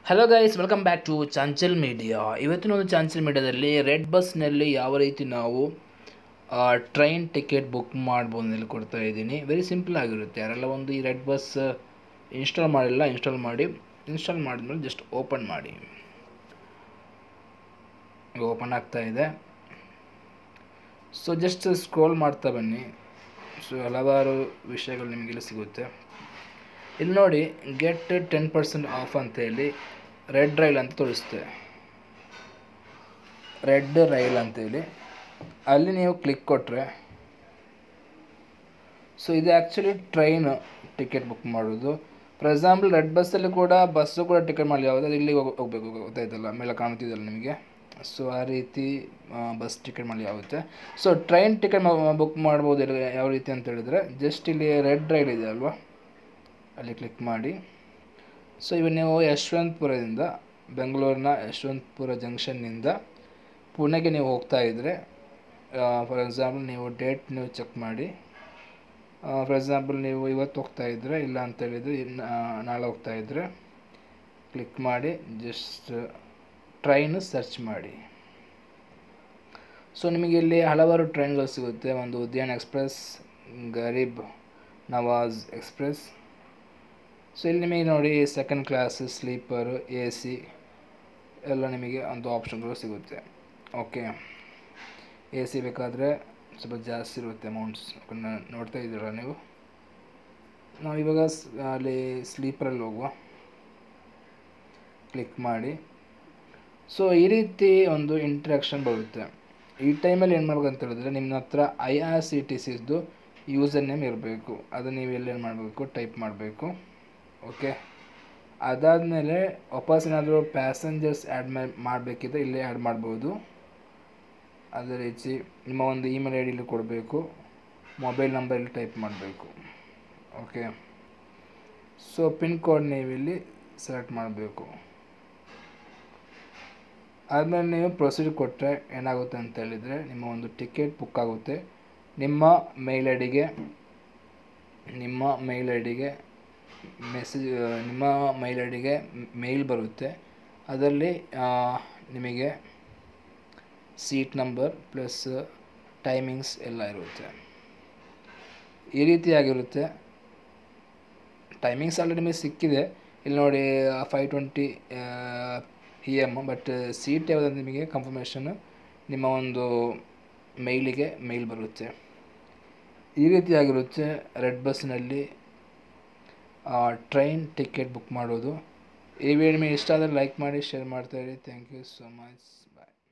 hello guys welcome back to Chanchal media ಇವತ್ತಿನ ಒಂದು ಚಾಂಚಲ್ ಮೀಡಿಯಾದಲ್ಲಿ ರೆಡ್ ಬಸ್ನಲ್ಲಿ ಯಾವ ರೀತಿ ನಾವು ಟ್ರೈನ್ ಟಿಕೆಟ್ ಬುಕ್ ಮಾಡ್ಬೋದು ಅಂತ ಕೊಡ್ತಾ ಇದ್ದೀನಿ ವೆರಿ ಸಿಂಪಲ್ ಆಗಿರುತ್ತೆ ಯಾರೆಲ್ಲ ಒಂದು ಈ ರೆಡ್ ಬಸ್ ಇನ್ಸ್ಟಾಲ್ ಮಾಡಿಲ್ಲ ಇನ್ಸ್ಟಾಲ್ ಮಾಡಿ ಇನ್ಸ್ಟಾಲ್ ಮಾಡಿದ್ಮೇಲೆ ಜಸ್ಟ್ ಓಪನ್ ಮಾಡಿ ಓಪನ್ ಆಗ್ತಾ ಇದೆ ಸೊ ಜಸ್ಟ್ ಸ್ಕ್ರೋಲ್ ಮಾಡ್ತಾ ಬನ್ನಿ ಸೊ ಹಲವಾರು ವಿಷಯಗಳು ನಿಮಗೆಲ್ಲ ಸಿಗುತ್ತೆ ಇಲ್ಲಿ ನೋಡಿ ಗೆಟ್ ಟೆನ್ ಪರ್ಸೆಂಟ್ ಆಫ್ ಅಂತೇಳಿ ರೆಡ್ ರೈಲ್ ಅಂತ ತೋರಿಸುತ್ತೆ ರೆಡ್ ರೈಲ್ ಅಂತೇಳಿ ಅಲ್ಲಿ ನೀವು ಕ್ಲಿಕ್ ಕೊಟ್ಟರೆ ಸೊ ಇದು ಆ್ಯಕ್ಚುಲಿ ಟ್ರೈನ್ ಟಿಕೆಟ್ ಬುಕ್ ಮಾಡೋದು ಫಾರ್ ಎಕ್ಸಾಂಪಲ್ ರೆಡ್ ಬಸ್ಸಲ್ಲಿ ಕೂಡ ಬಸ್ಸು ಕೂಡ ಟಿಕೆಟ್ ಮಾಡಲಿ ಯಾವುದು ಅದು ಇಲ್ಲಿ ಹೋಗ್- ಹೋಗ್ಬೇಕು ಗೊತ್ತಾಯ್ತಲ್ಲ ಮೇಲೆ ಕಾಣ್ತಿದ್ದಲ್ಲ ನಿಮಗೆ ಸೊ ಆ ರೀತಿ ಬಸ್ ಟಿಕೆಟ್ ಮಾಡಲಿ ಆಗುತ್ತೆ ಸೊ ಟ್ರೈನ್ ಟಿಕೆಟ್ ಬುಕ್ ಮಾಡ್ಬೋದು ಇಲ್ಲಿ ಯಾವ ರೀತಿ ಅಂತ ಹೇಳಿದ್ರೆ ಜಸ್ಟ್ ಇಲ್ಲಿ ರೆಡ್ ರೈಲ್ ಇದೆ ಅಲ್ವಾ ಅಲ್ಲಿ ಕ್ಲಿಕ್ ಮಾಡಿ ಸೊ ಇವಾಗ ನೀವು ಯಶವಂತಪುರದಿಂದ ಬೆಂಗಳೂರಿನ ಯಶವಂತಪುರ ಜಂಕ್ಷನ್ನಿಂದ ಪುಣೆಗೆ ನೀವು ಹೋಗ್ತಾ ಇದ್ದರೆ ಫಾರ್ ಎಕ್ಸಾಂಪಲ್ ನೀವು ಡೇಟ್ ನೀವು ಚೆಕ್ ಮಾಡಿ ಫಾರ್ ಎಕ್ಸಾಂಪಲ್ ನೀವು ಇವತ್ತು ಹೋಗ್ತಾ ಇದ್ದರೆ ಇಲ್ಲ ಅಂತ ಹೇಳಿದರೆ ಇನ್ನು ನಾಳೆ ಹೋಗ್ತಾ ಇದ್ದರೆ ಕ್ಲಿಕ್ ಮಾಡಿ ಜಸ್ಟ್ ಟ್ರೈನ್ ಸರ್ಚ್ ಮಾಡಿ ಸೊ ನಿಮಗೆ ಇಲ್ಲಿ ಹಲವಾರು ಟ್ರೈನ್ಗಳು ಸಿಗುತ್ತೆ ಒಂದು Udyan express Garib Nawaz express so ಇಲ್ಲಿ ನಿಮಗೆ ನೋಡಿ second class sleeper A C ಎಲ್ಲ ನಿಮಗೆ ಒಂದು ಆಪ್ಷನ್ಗಳು ಸಿಗುತ್ತೆ ಓಕೆ ಎ ಸಿ ಬೇಕಾದರೆ ಸ್ವಲ್ಪ ಜಾಸ್ತಿ ಇರುತ್ತೆ ಅಮೌಂಟ್ಸ್ ನೋಡ್ತಾ ಇದ್ದೀರಾ ನೀವು ನಾವು ಇವಾಗ ಸ್- ಅಲ್ಲಿ ಸ್ಲೀಪರಲ್ಲಿ ಹೋಗುವ ಕ್ಲಿಕ್ ಮಾಡಿ ಸೊ ಈ ರೀತಿ ಒಂದು ಇಂಟ್ರ್ಯಾಕ್ಷನ್ ಬರುತ್ತೆ ಈ ಟೈಮಲ್ಲಿ ಏನು ಮಾಡ್ಬೇಕು ಅಂತ ಹೇಳಿದ್ರೆ ನಿಮ್ಮ ಹತ್ರ I R C T C username ಇರಬೇಕು ಅದು ನೀವು ಎಲ್ಲೇನು ಮಾಡಬೇಕು ಟೈಪ್ ಮಾಡಬೇಕು ಓಕೆ ಅದಾದಮೇಲೆ ವಾಪಸ್ ಏನಾದರೂ ಪ್ಯಾಸೆಂಜರ್ಸ್ ಆ್ಯಡ್ ಮಾಡಬೇಕಿದ್ರೆ ಇಲ್ಲೇ ಆ್ಯಡ್ ಮಾಡ್ಬೋದು ಅದೇ ರೀತಿ ನಿಮ್ಮ ಒಂದು ಇಮೇಲ್ ಐ ಡಿಲಿ ಕೊಡಬೇಕು ಮೊಬೈಲ್ ನಂಬರ್ ಇಲ್ಲಿ ಟೈಪ್ ಮಾಡಬೇಕು ಓಕೆ ಸೊ ಪಿನ್ ಕೋಡ್ ನೀವು ಇಲ್ಲಿ ಸೆಲೆಕ್ಟ್ ಮಾಡಬೇಕು ಆದಮೇಲೆ ನೀವು ಪ್ರೊಸೀಜರ್ ಕೊಟ್ಟರೆ ಏನಾಗುತ್ತೆ ಅಂತ ಹೇಳಿದರೆ ನಿಮ್ಮ ಒಂದು ಟಿಕೆಟ್ ಬುಕ್ ಆಗುತ್ತೆ ನಿಮ್ಮ ಮೇಲ್ ಐ ಡಿಗೆ ನಿಮ್ಮ ಮೇಲ್ ಐ ಡಿಗೆ ಮೆಸೇಜ್ ನಿಮ್ಮ ಮೈಲ್ ಐ ಡಿಗೆ ಮೇಲ್ ಬರುತ್ತೆ ಅದರಲ್ಲಿ ಆ, ನಿಮಗೆ ಸೀಟ್ ನಂಬರ್ ಪ್ಲಸ್ ಟೈಮಿಂಗ್ಸ್ ಎಲ್ಲ ಇರುತ್ತೆ ಈ ರೀತಿಯಾಗಿರುತ್ತೆ ಟೈಮಿಂಗ್ಸ್ ಆಲ್ರೆಡಿ ನಿಮಗೆ ಸಿಕ್ಕಿದೆ ಇಲ್ಲಿ ನೋಡಿ five twenty A M but seat ಯಾವುದಂತ ನಿಮಗೆ ಕನ್ಫರ್ಮೇಷನ್ ನಿಮ್ಮ ಒಂದು ಮೇಲಿಗೆ ಮೇಲ್ ಬರುತ್ತೆ ಈ ರೀತಿಯಾಗಿರುತ್ತೆ ರೆಡ್ ಬಸ್ನಲ್ಲಿ ಟ್ರೈನ್ ಟಿಕೆಟ್ ಬುಕ್ ಮಾಡೋದು ಈ ವಿಡಿಯೋ ನಿಮಗೆ ಇಷ್ಟ ಆದರೆ ಲೈಕ್ ಮಾಡಿ ಶೇರ್ ಮಾಡ್ತಾ ಇರಿ thank you so much bye